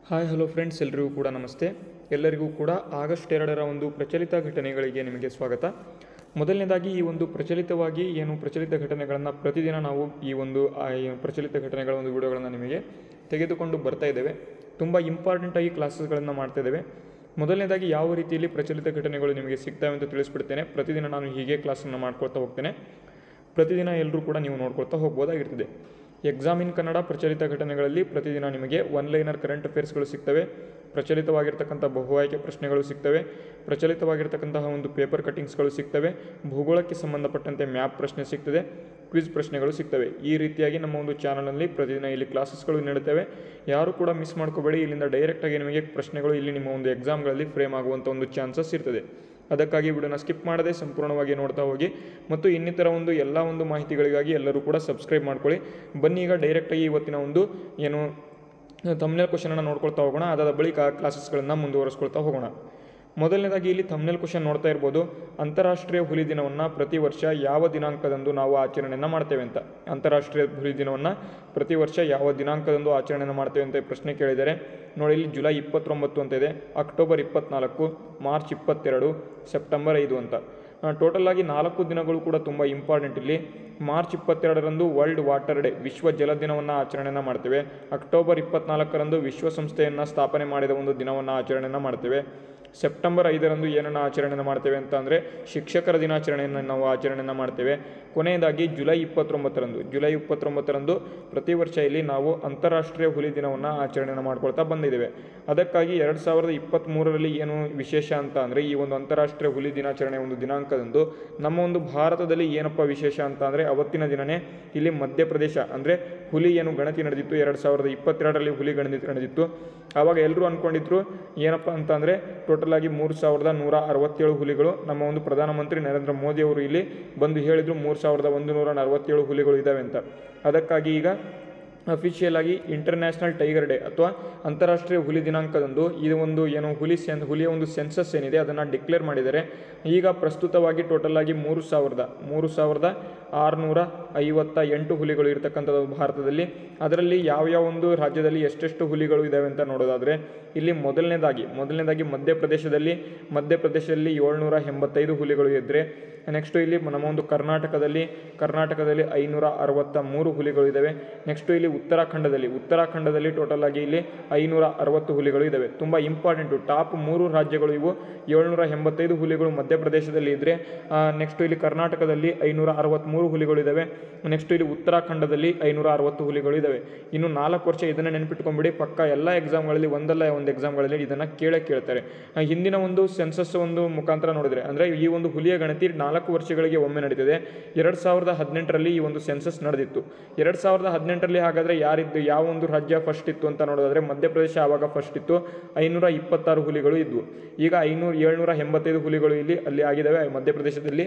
hi hello friends ಎಲ್ಲರಿಗೂ ಕೂಡ ನಮಸ್ತೆ ಎಲ್ಲರಿಗೂ ಕೂಡ ಆಗಸ್ಟ್ ಎರಡರ ಒಂದು ಪ್ರಚಲಿತ ಘಟನೆಗಳಿಗೆ ನಿಮಗೆ ಸ್ವಾಗತ ಮೊದಲನೇದಾಗಿ ಈ ಒಂದು ಪ್ರಚಲಿತವಾಗಿ ಏನು ಪ್ರಚಲಿತ ಘಟನೆಗಳನ್ನು ಪ್ರತಿದಿನ ನಾವು ಈ ಒಂದು ಆ, ಈ ಪ್ರಚಲಿತ ಘಟನೆಗಳ ಒಂದು ವಿಡಿಯೋಗಳನ್ನು ನಿಮಗೆ ತೆಗೆದುಕೊಂಡು ಬರ್ತಾ ಇದ್ದೇವೆ ತುಂಬ ಇಂಪಾರ್ಟೆಂಟಾಗಿ ಕ್ಲಾಸಸ್ಗಳನ್ನು ಮಾಡ್ತಾ ಇದ್ದೇವೆ ಮೊದಲನೇದಾಗಿ ಯಾವ ರೀತಿಯಲ್ಲಿ ಪ್ರಚಲಿತ ಘಟನೆಗಳು ನಿಮಗೆ ಸಿಗ್ತವೆ ಅಂತ ತಿಳಿಸ್ಬಿಡ್ತೇನೆ ಪ್ರತಿದಿನ ನಾನು ಹೀಗೆ ಕ್ಲಾಸನ್ನು ಮಾಡ್ಕೊಳ್ತಾ ಹೋಗ್ತೇನೆ ಪ್ರತಿದಿನ ಎಲ್ಲರೂ ಕೂಡ ನೀವು ನೋಡ್ಕೊಳ್ತಾ ಹೋಗ್ಬೋದಾಗಿರ್ತದೆ ಎಕ್ಸಾಮ್ ಇನ್ ಕನ್ನಡ ಪ್ರಚಲಿತ ಘಟನೆಗಳಲ್ಲಿ ಪ್ರತಿದಿನ ನಿಮಗೆ ಒನ್ ಲೈನರ್ ಕರೆಂಟ್ ಅಫೇರ್ಸ್ಗಳು ಸಿಗ್ತವೆ ಪ್ರಚಲಿತವಾಗಿರ್ತಕ್ಕಂಥ ಬಹು ಆಯ್ಕೆ ಪ್ರಶ್ನೆಗಳು ಸಿಗ್ತವೆ ಪ್ರಚಲಿತವಾಗಿರ್ತಕ್ಕಂತಹ ಒಂದು ಪೇಪರ್ ಕಟ್ಟಿಂಗ್ಸ್ಗಳು ಸಿಗ್ತವೆ ಭೂಗೋಳಕ್ಕೆ ಸಂಬಂಧಪಟ್ಟಂತೆ ಮ್ಯಾಪ್ ಪ್ರಶ್ನೆ ಸಿಗ್ತದೆ ಕ್ವಿಜ್ ಪ್ರಶ್ನೆಗಳು ಸಿಗ್ತವೆ ಈ ರೀತಿಯಾಗಿ ನಮ್ಮ ಒಂದು ಚಾನಲಲ್ಲಿ ಪ್ರತಿದಿನ ಇಲ್ಲಿ ಕ್ಲಾಸಸ್ಗಳು ನೀಡುತ್ತವೆ ಯಾರು ಕೂಡ ಮಿಸ್ ಮಾಡ್ಕೋಬೇಡಿ ಇಲ್ಲಿಂದ ಡೈರೆಕ್ಟಾಗಿ ನಿಮಗೆ ಪ್ರಶ್ನೆಗಳು ಇಲ್ಲಿ ನಿಮ್ಮ ಒಂದು ಎಕ್ಸಾಮ್ಗಳಲ್ಲಿ ಫ್ರೇಮ್ ಆಗುವಂಥ ಒಂದು ಚಾನ್ಸಸ್ ಇರ್ತದೆ ಅದಕ್ಕಾಗಿ ವಿಡಿಯೋನ ಸ್ಕಿಪ್ ಮಾಡದೆ ಸಂಪೂರ್ಣವಾಗಿ ನೋಡ್ತಾ ಹೋಗಿ ಮತ್ತು ಇನ್ನಿತರ ಒಂದು ಎಲ್ಲ ಒಂದು ಮಾಹಿತಿಗಳಿಗಾಗಿ ಎಲ್ಲರೂ ಕೂಡ ಸಬ್ಸ್ಕ್ರೈಬ್ ಮಾಡ್ಕೊಳ್ಳಿ ಬನ್ನಿ ಈಗ ಡೈರೆಕ್ಟಾಗಿ ಇವತ್ತಿನ ಒಂದು ಏನು ತಮ್ನೆಲ್ ಕ್ವಶನನ್ನು ನೋಡ್ಕೊಳ್ತಾ ಹೋಗೋಣ ಅದಾದ ಬಳಿಕ ಕ್ಲಾಸಸ್ಗಳನ್ನು ಮುಂದುವರಿಸ್ಕೊಳ್ತಾ ಹೋಗೋಣ ಮೊದಲನೇದಾಗಿ ಇಲ್ಲಿ ಥಮ್ನೆಲ್ ಕ್ವಶನ್ ನೋಡ್ತಾ ಇರ್ಬೋದು ಅಂತಾರಾಷ್ಟ್ರೀಯ ಹುಲಿ ದಿನವನ್ನು ಪ್ರತಿ ವರ್ಷ ಯಾವ ದಿನಾಂಕದಂದು ನಾವು ಆಚರಣೆಯನ್ನು ಮಾಡ್ತೇವೆ ಅಂತ ಅಂತಾರಾಷ್ಟ್ರೀಯ ಹುಲಿ ದಿನವನ್ನು ಪ್ರತಿ ವರ್ಷ ಯಾವ ದಿನಾಂಕದಂದು ಆಚರಣೆಯನ್ನು ಮಾಡ್ತೇವೆ ಅಂತ ಪ್ರಶ್ನೆ ಕೇಳಿದ್ದಾರೆ ನೋಡಿ ಇಲ್ಲಿ ಜುಲೈ ಇಪ್ಪತ್ತೊಂಬತ್ತು ಅಂತ ಇದೆ ಅಕ್ಟೋಬರ್ ಇಪ್ಪತ್ನಾಲ್ಕು ಮಾರ್ಚ್ ಇಪ್ಪತ್ತೆರಡು ಸೆಪ್ಟೆಂಬರ್ ಐದು ಅಂತ ಟೋಟಲ್ ಆಗಿ ನಾಲ್ಕು ದಿನಗಳು ಕೂಡ ತುಂಬ ಇಂಪಾರ್ಟೆಂಟ್ ಇಲ್ಲಿ ಮಾರ್ಚ್ ಇಪ್ಪತ್ತೆರಡರಂದು ವರ್ಲ್ಡ್ ವಾಟರ್ ಡೇ ವಿಶ್ವ ಜಲ ದಿನವನ್ನು ಆಚರಣೆಯನ್ನು ಮಾಡ್ತೇವೆ ಅಕ್ಟೋಬರ್ ಇಪ್ಪತ್ನಾಲ್ಕರಂದು ವಿಶ್ವಸಂಸ್ಥೆಯನ್ನು ಸ್ಥಾಪನೆ ಮಾಡಿದ ಒಂದು ದಿನವನ್ನು ಆಚರಣೆಯನ್ನು ಮಾಡ್ತೇವೆ ಸೆಪ್ಟೆಂಬರ್ ಐದರಂದು ಏನನ್ನು ಆಚರಣೆಯನ್ನು ಮಾಡ್ತೇವೆ ಅಂತ ಅಂದರೆ ಶಿಕ್ಷಕರ ದಿನಾಚರಣೆಯನ್ನು ನಾವು ಆಚರಣೆಯನ್ನು ಮಾಡ್ತೇವೆ ಕೊನೆಯದಾಗಿ ಜುಲೈ ಇಪ್ಪತ್ತೊಂಬತ್ತರಂದು ಜುಲೈ ಇಪ್ಪತ್ತೊಂಬತ್ತರಂದು ಪ್ರತಿ ವರ್ಷ ಇಲ್ಲಿ ನಾವು ಅಂತಾರಾಷ್ಟ್ರೀಯ ಹುಲಿ ದಿನವನ್ನು ಆಚರಣೆಯನ್ನು ಮಾಡ್ಕೊಳ್ತಾ ಬಂದಿದ್ದೇವೆ ಅದಕ್ಕಾಗಿ ಎರಡು ಸಾವಿರದ ಇಪ್ಪತ್ತ್ಮೂರರಲ್ಲಿ ಏನು ವಿಶೇಷ ಅಂತ ಅಂದರೆ ಈ ಒಂದು ಅಂತಾರಾಷ್ಟ್ರೀಯ ಹುಲಿ ದಿನಾಚರಣೆ ಒಂದು ದಿನಾಂಕದಂದು ನಮ್ಮ ಒಂದು ಭಾರತದಲ್ಲಿ ಏನಪ್ಪ ವಿಶೇಷ ಅಂತ ಅಂದರೆ ಅವತ್ತಿನ ದಿನನೇ ಇಲ್ಲಿ ಮಧ್ಯಪ್ರದೇಶ ಅಂದರೆ ಹುಲಿ ಏನು ಗಣತಿ ನಡೆದಿತ್ತು ಎರಡು ಸಾವಿರದ ಇಪ್ಪತ್ತೆರಡರಲ್ಲಿ ಹುಲಿ ಗಣತಿ ನಡೆದಿತ್ತು ಆವಾಗ ಎಲ್ಲರೂ ಅಂದ್ಕೊಂಡಿದ್ರು ಏನಪ್ಪ ಅಂತ ಅಂದರೆ ಟೋಟಲ್ ಆಗಿ ಮೂರು ಸಾವಿರದ ನೂರ ಅರವತ್ತೇಳು ಹುಲಿಗಳು ನಮ್ಮ ಒಂದು ಪ್ರಧಾನಮಂತ್ರಿ ನರೇಂದ್ರ ಮೋದಿ ಅವರು ಇಲ್ಲಿ ಬಂದು ಹೇಳಿದರು ಮೂರು ಸಾವಿರದ ಒಂದು ನೂರ ನಲವತ್ತೇಳು ಹುಲಿಗಳು ಇದ್ದಾವೆ ಅಂತ ಅದಕ್ಕಾಗಿ ಈಗ ಅಫಿಷಿಯಲ್ ಆಗಿ ಇಂಟರ್ನ್ಯಾಷನಲ್ ಟೈಗರ್ ಡೇ ಅಥವಾ ಅಂತಾರಾಷ್ಟ್ರೀಯ ಹುಲಿ ದಿನಾಂಕದಂದು ಇದು ಒಂದು ಏನು ಹುಲಿ ಸೆನ್ ಹುಲಿಯ ಒಂದು ಸೆನ್ಸಸ್ ಏನಿದೆ ಅದನ್ನು ಡಿಕ್ಲೇರ್ ಮಾಡಿದ್ದಾರೆ ಈಗ ಪ್ರಸ್ತುತವಾಗಿ ಟೋಟಲ್ ಆಗಿ ಮೂರು ಸಾವಿರದ ಮೂರು ಸಾವಿರದ ಆರುನೂರ ಐವತ್ತ ಎಂಟು ಹುಲಿಗಳು ಇರತಕ್ಕಂಥದ್ದು ಭಾರತದಲ್ಲಿ ಅದರಲ್ಲಿ ಯಾವ್ಯಾವ ಒಂದು ರಾಜ್ಯದಲ್ಲಿ ಎಷ್ಟೆಷ್ಟು ಹುಲಿಗಳು ಇದ್ದಾವೆ ಅಂತ ನೋಡೋದಾದರೆ ಇಲ್ಲಿ ಮೊದಲನೇದಾಗಿ ಮೊದಲನೇದಾಗಿ ಮಧ್ಯಪ್ರದೇಶದಲ್ಲಿ ಮಧ್ಯಪ್ರದೇಶದಲ್ಲಿ ಏಳ್ನೂರ ಎಂಬತ್ತೈದು ಹುಲಿಗಳು ಇದ್ದರೆ ನೆಕ್ಸ್ಟು ಇಲ್ಲಿ ನಮ್ಮ ಒಂದು ಕರ್ನಾಟಕದಲ್ಲಿ ಕರ್ನಾಟಕದಲ್ಲಿ ಐನೂರ ಅರವತ್ತ ಮೂರು ಹುಲಿಗಳು ಇದ್ದಾವೆ ನೆಕ್ಸ್ಟು ಇಲ್ಲಿ ಉತ್ತರಾಖಂಡದಲ್ಲಿ ಉತ್ತರಾಖಂಡದಲ್ಲಿ ಟೋಟಲ್ ಆಗಿ ಇಲ್ಲಿ ಐನೂರ ಅರವತ್ತು ಹುಲಿಗಳು ಇದ್ದಾವೆ ತುಂಬ ಇಂಪಾರ್ಟೆಂಟು ಟಾಪ್ ಮೂರು ರಾಜ್ಯಗಳು ಇವು ಏಳ್ನೂರ ಎಂಬತ್ತೈದು ಹುಲಿಗಳು ಮಧ್ಯಪ್ರದೇಶದಲ್ಲಿ ಇದ್ದರೆ ನೆಕ್ಸ್ಟು ಇಲ್ಲಿ ಕರ್ನಾಟಕದಲ್ಲಿ ಐನೂರ ಅರವತ್ತ್ಮೂರು ಹುಲಿಗಳು ಇದ್ದಾವೆ ನೆಕ್ಸ್ಟು ಇಲ್ಲಿ ಉತ್ತರಾಖಂಡದಲ್ಲಿ ಐನೂರ ಅರವತ್ತು ಹುಲಿಗಳು ಇದ್ದಾವೆ ಇನ್ನು ನಾಲ್ಕು ವರ್ಷ ಇದನ್ನು ನೆನ್ಪಿಟ್ಕೊಂಬಿಡಿ ಪಕ್ಕ ಎಲ್ಲ ಎಕ್ಸಾಮ್ಗಳಲ್ಲಿ ಒಂದಲ್ಲ ಒಂದು ಎಕ್ಸಾಮ್ಗಳಲ್ಲಿ ಇದನ್ನು ಕೇಳೇ ಕೇಳ್ತಾರೆ ಆ, ಹಿಂದಿನ ಒಂದು ಸೆನ್ಸಸ್ ಒಂದು ಮುಖಾಂತರ ನೋಡಿದರೆ ಅಂದರೆ ಈ ಒಂದು ಹುಲಿಯ ಗಣತಿ ನಾಲ್ಕು ವರ್ಷಗಳಿಗೆ ಒಮ್ಮೆ ನಡೀತಿದೆ ಎರಡು ಸಾವಿರದ ಹದಿನೆಂಟರಲ್ಲಿ ಈ ಒಂದು ಸೆನ್ಸಸ್ ನಡೆದಿತ್ತು ಎರಡು ಸಾವಿರದ ಹದಿನೆಂಟರಲ್ಲಿ ಹಾಗಾದರೆ ಯಾರಿದ್ದು ಯಾವ ಒಂದು ರಾಜ್ಯ ಫಸ್ಟ್ ಇತ್ತು ಅಂತ ನೋಡೋದಾದರೆ ಮಧ್ಯಪ್ರದೇಶ ಆವಾಗ ಫಸ್ಟ್ ಇತ್ತು ಐನೂರ ಇಪ್ಪತ್ತಾರು ಹುಲಿಗಳು ಇದ್ವು ಈಗ ಐನೂರು ಏಳ್ನೂರ ಎಂಬತ್ತೈದು ಹುಲಿಗಳು ಇಲ್ಲಿ ಅಲ್ಲಿ ಆಗಿದ್ದಾವೆ ಮಧ್ಯಪ್ರದೇಶದಲ್ಲಿ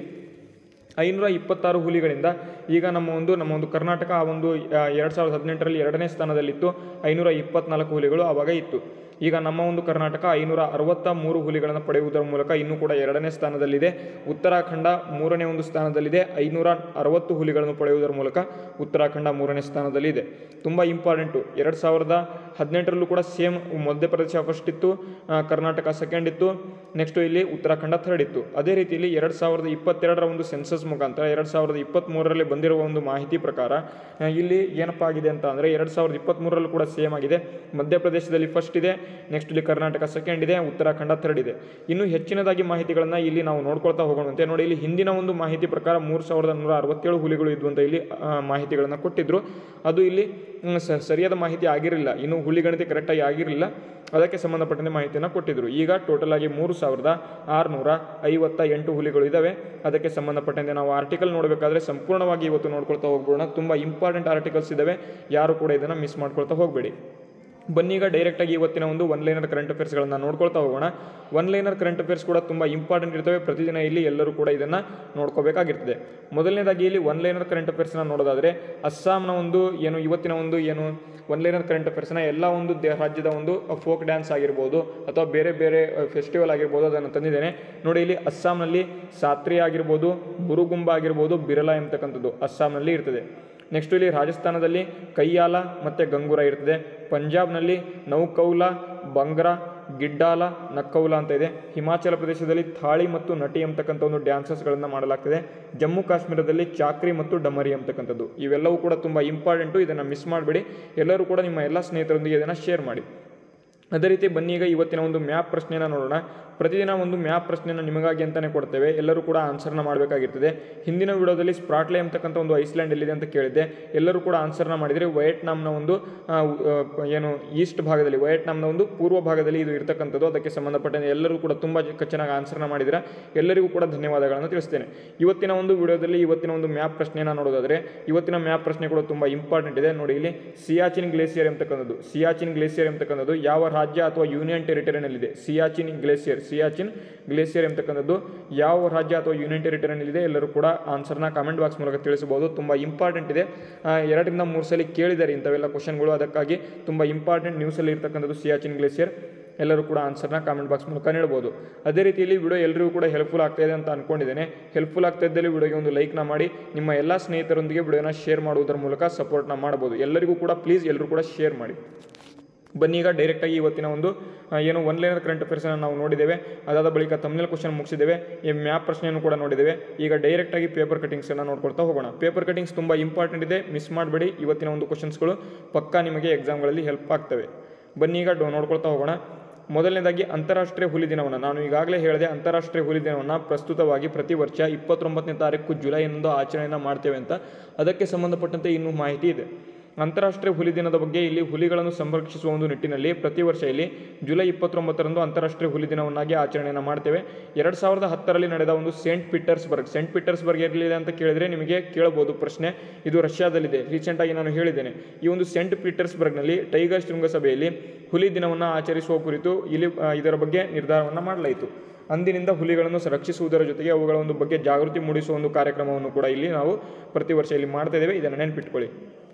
ಐನೂರ ಇಪ್ಪತ್ತಾರು ಹುಲಿಗಳಿಂದ ಈಗ ನಮ್ಮ ಒಂದು ನಮ್ಮ ಒಂದು ಕರ್ನಾಟಕ ಆ ಒಂದು ಎರಡು ಸಾವಿರದ ಹದಿನೆಂಟರಲ್ಲಿ ಎರಡನೇ ಸ್ಥಾನದಲ್ಲಿತ್ತು ಐನೂರ ಇಪ್ಪತ್ನಾಲ್ಕು ಹುಲಿಗಳು ಆವಾಗ ಇತ್ತು ಈಗ ನಮ್ಮ ಒಂದು ಕರ್ನಾಟಕ ಐನೂರ ಅರವತ್ತ ಮೂರು ಹುಲಿಗಳನ್ನು ಪಡೆಯುವುದರ ಮೂಲಕ ಇನ್ನೂ ಕೂಡ ಎರಡನೇ ಸ್ಥಾನದಲ್ಲಿದೆ ಉತ್ತರಾಖಂಡ ಮೂರನೇ ಒಂದು ಸ್ಥಾನದಲ್ಲಿದೆ ಐನೂರ ಅರವತ್ತು ಹುಲಿಗಳನ್ನು ಪಡೆಯುವುದರ ಮೂಲಕ ಉತ್ತರಾಖಂಡ ಮೂರನೇ ಸ್ಥಾನದಲ್ಲಿದೆ ತುಂಬ ಇಂಪಾರ್ಟೆಂಟು ಎರಡು ಸಾವಿರದ ಹದಿನೆಂಟರಲ್ಲೂ ಕೂಡ ಸೇಮ್ ಮಧ್ಯಪ್ರದೇಶ ಫಸ್ಟ್ ಇತ್ತು ಆ, ಕರ್ನಾಟಕ ಸೆಕೆಂಡ್ ಇತ್ತು ನೆಕ್ಸ್ಟು ಇಲ್ಲಿ ಉತ್ತರಾಖಂಡ ಥರ್ಡ್ ಇತ್ತು ಅದೇ ರೀತಿಯಲ್ಲಿ ಎರಡು ಸಾವಿರದ ಇಪ್ಪತ್ತೆರಡರ ಒಂದು ಸೆನ್ಸಸ್ ಮುಖಾಂತರ ಎರಡು ಸಾವಿರದ ಇಪ್ಪತ್ತ್ಮೂರರಲ್ಲಿ ಬಂದಿರುವ ಒಂದು ಮಾಹಿತಿ ಪ್ರಕಾರ ಆ, ಇಲ್ಲಿ ಏನಪ್ಪ ಆಗಿದೆ ಅಂತ ಅಂದರೆ ಎರಡು ಸಾವಿರದ ಇಪ್ಪತ್ತ್ಮೂರರಲ್ಲೂ ಕೂಡ ಸೇಮ್ ಆಗಿದೆ ಮಧ್ಯಪ್ರದೇಶದಲ್ಲಿ ಫಸ್ಟ್ ಇದೆ ನೆಕ್ಸ್ಟ್ ಇಲ್ಲಿ ಕರ್ನಾಟಕ ಸೆಕೆಂಡ್ ಇದೆ ಉತ್ತರಾಖಂಡ ಥರ್ಡ್ ಇದೆ ಇನ್ನು ಹೆಚ್ಚಿನದಾಗಿ ಮಾಹಿತಿಗಳನ್ನು ಇಲ್ಲಿ ನಾವು ನೋಡ್ಕೊಳ್ತಾ ಹೋಗೋಣಂತೆ ನೋಡಿ ಇಲ್ಲಿ ಹಿಂದಿನ ಒಂದು ಮಾಹಿತಿ ಪ್ರಕಾರ ಮೂರು ಸಾವಿರದ ನೂರ ಅರವತ್ತೇಳು ಹುಲಿಗಳು ಇದ್ವು ಅಂತ ಇಲ್ಲಿ ಆ, ಮಾಹಿತಿಗಳನ್ನು ಕೊಟ್ಟಿದ್ದರು ಅದು ಇಲ್ಲಿ ಮ್, ಸ- ಸರಿಯಾದ ಮಾಹಿತಿ ಆಗಿರಲಿಲ್ಲ ಇನ್ನು ಹುಲಿ ಗಣತಿ ಕರೆಕ್ಟಾಗಿ ಆಗಿರಲಿಲ್ಲ ಅದಕ್ಕೆ ಸಂಬಂಧಪಟ್ಟಂತೆ ಮಾಹಿತಿಯನ್ನು ಕೊಟ್ಟಿದ್ದರು ಈಗ ಟೋಟಲ್ ಆಗಿ ಮೂರು ಸಾವಿರದ ಆರುನೂರ ಐವತ್ತ ಎಂಟು ಹುಲಿಗಳು ಇದ್ದಾವೆ ಅದಕ್ಕೆ ಸಂಬಂಧಪಟ್ಟಂತೆ ನಾವು ಆರ್ಟಿಕಲ್ ನೋಡಬೇಕಾದ್ರೆ ಸಂಪೂರ್ಣವಾಗಿ ಇವತ್ತು ನೋಡ್ಕೊಳ್ತಾ ಹೋಗ್ಬೋಣ ತುಂಬ ಇಂಪಾರ್ಟೆಂಟ್ ಆರ್ಟಿಕಲ್ಸ್ ಇದ್ದಾವೆ ಯಾರು ಕೂಡ ಇದನ್ನು ಮಿಸ್ ಮಾಡ್ಕೊಳ್ತಾ ಹೋಗಬೇಡಿ ಬನ್ನೀಗ ಡೈರೆಕ್ಟಾಗಿ ಇವತ್ತಿನ ಒಂದು ಒನ್ ಲೈನರ್ ಕರೆಂಟ್ ಅಫೇರ್ಸ್ಗಳನ್ನು ನೋಡ್ಕೊಳ್ತಾ ಹೋಗೋಣ ಒನ್ ಲೈನರ್ ಕರೆಂಟ್ ಅಫೇರ್ಸ್ ಕೂಡ ತುಂಬ ಇಂಪಾರ್ಟೆಂಟ್ ಇರ್ತವೆ ಪ್ರತಿದಿನ ಇಲ್ಲಿ ಎಲ್ಲರೂ ಕೂಡ ಇದನ್ನು ನೋಡ್ಕೋಬೇಕಾಗಿರ್ತದೆ ಮೊದಲನೇದಾಗಿ ಇಲ್ಲಿ ಒನ್ ಲೈನರ್ ಕರೆಂಟ್ ಅಫೇರ್ಸ್ನ ನೋಡೋದಾದರೆ ಅಸ್ಸಾಂನ ಒಂದು ಏನು ಇವತ್ತಿನ ಒಂದು ಏನು ಒನ್ ಲೈನರ್ ಕರೆಂಟ್ ಅಫೇರ್ಸ್ನ ಎಲ್ಲ ಒಂದು ದೇ ರಾಜ್ಯದ ಒಂದು ಫೋಕ್ ಡ್ಯಾನ್ಸ್ ಆಗಿರ್ಬೋದು ಅಥವಾ ಬೇರೆ ಬೇರೆ ಫೆಸ್ಟಿವಲ್ ಆಗಿರ್ಬೋದು ಅದನ್ನು ತಂದಿದ್ದೇನೆ ನೋಡಿ ಇಲ್ಲಿ ಅಸ್ಸಾಂನಲ್ಲಿ ಸಾತ್ರಿ ಆಗಿರ್ಬೋದು ಬುರುಗುಂಬ ಆಗಿರ್ಬೋದು ಬಿರಲ ಎಂಬತಕ್ಕಂಥದ್ದು ಅಸ್ಸಾಂನಲ್ಲಿ ಇರ್ತದೆ ನೆಕ್ಸ್ಟ್ ಇಲ್ಲಿ ರಾಜಸ್ಥಾನದಲ್ಲಿ ಕೈಯಾಲ ಮತ್ತು ಗಂಗೂರ ಇರ್ತದೆ ಪಂಜಾಬ್ನಲ್ಲಿ ನೌಕೌಲ ಬಂಗ್ರ ಗಿಡ್ಡಾಲ ನಕ್ಕೌಲ ಅಂತ ಇದೆ ಹಿಮಾಚಲ ಪ್ರದೇಶದಲ್ಲಿ ಥಾಳಿ ಮತ್ತು ನಟಿ ಅಂತಕ್ಕಂಥ ಒಂದು ಡ್ಯಾನ್ಸಸ್ಗಳನ್ನು ಮಾಡಲಾಗ್ತದೆ ಜಮ್ಮು ಕಾಶ್ಮೀರದಲ್ಲಿ ಚಾಕ್ರಿ ಮತ್ತು ಡಮರಿ ಅಂತಕ್ಕಂಥದ್ದು ಇವೆಲ್ಲವೂ ಕೂಡ ತುಂಬ ಇಂಪಾರ್ಟೆಂಟು ಇದನ್ನು ಮಿಸ್ ಮಾಡಬೇಡಿ ಎಲ್ಲರೂ ಕೂಡ ನಿಮ್ಮ ಎಲ್ಲ ಸ್ನೇಹಿತರೊಂದಿಗೆ ಇದನ್ನು ಶೇರ್ ಮಾಡಿ ಅದೇ ರೀತಿ ಬನ್ನಿ ಈಗ ಇವತ್ತಿನ ಒಂದು ಮ್ಯಾಪ್ ಪ್ರಶ್ನೆನ ನೋಡೋಣ ಪ್ರತಿದಿನ ಒಂದು ಮ್ಯಾಪ್ ಪ್ರಶ್ನೆಯನ್ನು ನಿಮಗಾಗಿ ಅಂತಲೇ ಕೊಡ್ತೇವೆ ಎಲ್ಲರೂ ಕೂಡ ಆನ್ಸರ್ನ ಮಾಡಬೇಕಾಗಿರ್ತದೆ ಹಿಂದಿನ ವಿಡಿಯೋದಲ್ಲಿ ಸ್ಪ್ರಾಟ್ಲೆ ಅಂತಕ್ಕಂಥ ಒಂದು ಐಸ್ಲ್ಯಾಂಡ್ ಎಲ್ಲಿದೆ ಅಂತ ಕೇಳಿದ್ದೆ ಎಲ್ಲರೂ ಕೂಡ ಆನ್ಸರ್ನ ಮಾಡಿದರೆ ವಯಟ್ನಾಮ್ನ ಒಂದು ಆ, ಆ, ಏನು ಈಸ್ಟ್ ಭಾಗದಲ್ಲಿ ವಯಟ್ನಾಮ್ನ ಒಂದು ಪೂರ್ವ ಭಾಗದಲ್ಲಿ ಇದು ಇರತಕ್ಕಂಥದ್ದು ಅದಕ್ಕೆ ಸಂಬಂಧಪಟ್ಟಂತೆ ಎಲ್ಲರೂ ಕೂಡ ತುಂಬ ಜ- ಚೆನ್ನಾಗಿ ಆನ್ಸರ್ನ ಮಾಡಿದರೆ ಎಲ್ಲರಿಗೂ ಕೂಡ ಧನ್ಯವಾದಗಳನ್ನು ತಿಳಿಸ್ತೇನೆ ಇವತ್ತಿನ ಒಂದು ವಿಡಿಯೋದಲ್ಲಿ ಇವತ್ತಿನ ಒಂದು ಮ್ಯಾಪ್ ಪ್ರಶ್ನೆಯನ್ನು ನೋಡೋದಾದರೆ ಇವತ್ತಿನ ಮ್ಯಾಪ್ ಪ್ರಶ್ನೆ ಕೂಡ ತುಂಬ ಇಂಪಾರ್ಟೆಂಟ್ ಇದೆ ನೋಡಿ ಇಲ್ಲಿ ಸಿಯಾಚಿನ್ ಗ್ಲೇಸಿಯರ್ ಎಂಬತಕ್ಕಂಥದ್ದು ಸಿಯಾಚಿನ್ ಗ್ಲೇಸಿಯರ್ ಎಂಬತಕ್ಕಂಥದ್ದು ಯಾವ ರಾಜ್ಯ ಅಥವಾ ಯೂನಿಯನ್ ಟೆರಿಟರಿನಲ್ಲಿದೆ ಸಿಯಾಚಿನ್ ಗ್ಲೇಸಿಯರ್ ಸಿಯಾಚಿನ್ ಗ್ಲೇಸಿಯರ್ ಎಂಬತಕ್ಕಂಥದ್ದು ಯಾವ ರಾಜ್ಯ ಅಥವಾ ಯೂನಿಯನ್ ಟೆರಿಟರಿನಲ್ಲಿದೆ ಎಲ್ಲರೂ ಕೂಡ ಆನ್ಸರ್ನ ಕಾಮೆಂಟ್ ಬಾಕ್ಸ್ ಮೂಲಕ ತಿಳಿಸಬಹುದು ತುಂಬ ಇಂಪಾರ್ಟೆಂಟ್ ಇದೆ ಆ, ಎರಡರಿಂದ ಮೂರು ಸಲ ಕೇಳಿದ್ದಾರೆ ಇಂಥವೆಲ್ಲ ಕ್ವಶನ್ಗಳು ಅದಕ್ಕಾಗಿ ತುಂಬ ಇಂಪಾರ್ಟೆಂಟ್ ನ್ಯೂಸಲ್ಲಿ ಇರ್ತಕ್ಕಂಥದ್ದು ಸಿಯಾಚಿನ್ ಗ್ಲೇಸಿಯರ್ ಎಲ್ಲರೂ ಕೂಡ ಆನ್ಸರ್ನ ಕಾಮೆಂಟ್ ಬಾಕ್ಸ್ ಮೂಲಕ ನೀಡ್ಬೋದು ಅದೇ ರೀತಿಯಲ್ಲಿ ವಿಡಿಯೋ ಎಲ್ಲರಿಗೂ ಕೂಡ ಹೆಲ್ಪ್ಫುಲ್ ಆಗ್ತಾ ಇದೆ ಅಂತ ಅನ್ಕೊಂಡಿದ್ದೇನೆ ಹೆಲ್ಪ್ಫುಲ್ ಆಗ್ತಾ ಇದ್ದಲ್ಲಿ ವಿಡಿಯೋಗೆ ಒಂದು ಲೈಕ್ನ ಮಾಡಿ ನಿಮ್ಮ ಎಲ್ಲ ಸ್ನೇಹಿತರೊಂದಿಗೆ ವಿಡಿಯೋನ ಶೇರ್ ಮಾಡುವುದರ ಮೂಲಕ ಸಪೋರ್ಟ್ನ ಮಾಡ್ಬೋದು ಎಲ್ಲರಿಗೂ ಕೂಡ ಪ್ಲೀಸ್ ಎಲ್ಲರೂ ಕೂಡ ಶೇರ್ ಮಾಡಿ ಬನ್ನಿ ಈಗ ಡೈರೆಕ್ಟಾಗಿ ಇವತ್ತಿನ ಒಂದು ಆ, ಏನು ಒನ್ ಲೈನರ್ ಕರೆಂಟ್ ಅಫೇರ್ಸನ್ನು ನಾವು ನೋಡಿದ್ದೇವೆ ಅದಾದ ಬಳಿಕ ತಮಿಳ್ ಕ್ವಶನ್ ಮುಗಿಸಿದ್ದೇವೆ ಈ ಮ್ಯಾಪ್ ಪ್ರಶ್ನೆಯನ್ನು ಕೂಡ ನೋಡಿದ್ದೇವೆ ಈಗ ಡೈರೆಕ್ಟಾಗಿ ಪೇಪರ್ ಕಟಿಂಗ್ಸನ್ನು ನೋಡ್ಕೊಳ್ತಾ ಹೋಗೋಣ ಪೇಪರ್ ಕಟಿಂಗ್ಸ್ ತುಂಬ ಇಂಪಾರ್ಟೆಂಟ್ ಇದೆ ಮಿಸ್ ಮಾಡಬೇಡಿ ಇವತ್ತಿನ ಒಂದು ಕ್ವಶನ್ಸ್ಗಳು ಪಕ್ಕಾ ನಿಮಗೆ ಎಕ್ಸಾಮ್ಗಳಲ್ಲಿ ಹೆಲ್ಪ್ ಆಗ್ತವೆ ಬನ್ನಿ ಈಗ ಡೊ- ನೋಡ್ಕೊಳ್ತಾ ಹೋಗೋಣ ಮೊದಲನೇದಾಗಿ ಅಂತಾರಾಷ್ಟ್ರೀಯ ಹುಲಿ ದಿನವನ್ನು ನಾನು ಈಗಾಗಲೇ ಹೇಳಿದೆ ಅಂತಾರಾಷ್ಟ್ರೀಯ ಹುಲಿ ದಿನವನ್ನು ಪ್ರಸ್ತುತವಾಗಿ ಪ್ರತಿ ವರ್ಷ ಇಪ್ಪತ್ತೊಂಬತ್ತನೇ ತಾರೀಕು ಜುಲೈನಂದು ಆಚರಣೆಯನ್ನು ಮಾಡ್ತೇವೆ ಅಂತ ಅದಕ್ಕೆ ಸಂಬಂಧಪಟ್ಟಂತೆ ಇನ್ನೂ ಮಾಹಿತಿ ಇದೆ ಅಂತಾರಾಷ್ಟ್ರೀಯ ಹುಲಿ ದಿನದ ಬಗ್ಗೆ ಇಲ್ಲಿ ಹುಲಿಗಳನ್ನು ಸಂರಕ್ಷಿಸುವ ಒಂದು ನಿಟ್ಟಿನಲ್ಲಿ ಪ್ರತಿ ವರ್ಷ ಇಲ್ಲಿ ಜುಲೈ ಇಪ್ಪತ್ತೊಂಬತ್ತರಂದು ಅಂತಾರಾಷ್ಟ್ರೀಯ ಹುಲಿ ದಿನವನ್ನಾಗಿ ಆಚರಣೆಯನ್ನು ಮಾಡ್ತೇವೆ ಎರಡು ಸಾವಿರದ ಹತ್ತರಲ್ಲಿ ನಡೆದ ಒಂದು ಸೇಂಟ್ ಪೀಟರ್ಸ್ಬರ್ಗ್ ಸೇಂಟ್ ಪೀಟರ್ಸ್ಬರ್ಗ್ ಎಲ್ಲಿದೆ ಅಂತ ಕೇಳಿದರೆ ನಿಮಗೆ ಕೇಳಬಹುದು ಪ್ರಶ್ನೆ ಇದು ರಷ್ಯಾದಲ್ಲಿದೆ ರೀಸೆಂಟಾಗಿ ನಾನು ಹೇಳಿದ್ದೇನೆ ಈ ಒಂದು ಸೇಂಟ್ ಪೀಟರ್ಸ್ಬರ್ಗ್ನಲ್ಲಿ ಟೈಗರ್ ಶೃಂಗಸಭೆಯಲ್ಲಿ ಹುಲಿ ದಿನವನ್ನು ಆಚರಿಸುವ ಕುರಿತು ಇಲ್ಲಿ ಆ, ಇದರ ಬಗ್ಗೆ ನಿರ್ಧಾರವನ್ನು ಮಾಡಲಾಯಿತು ಅಂದಿನಿಂದ ಹುಲಿಗಳನ್ನು ರಕ್ಷಿಸುವುದರ ಜೊತೆಗೆ ಅವುಗಳ ಒಂದು ಬಗ್ಗೆ ಜಾಗೃತಿ ಮೂಡಿಸುವ ಒಂದು ಕಾರ್ಯಕ್ರಮವನ್ನು ಕೂಡ ಇಲ್ಲಿ ನಾವು ಪ್ರತಿ ವರ್ಷ ಇಲ್ಲಿ ಮಾಡ್ತಾ ಇದ್ದೇವೆ ಇದನ್ನು ನೆನಪಿಟ್ಕೊಳ್ಳಿ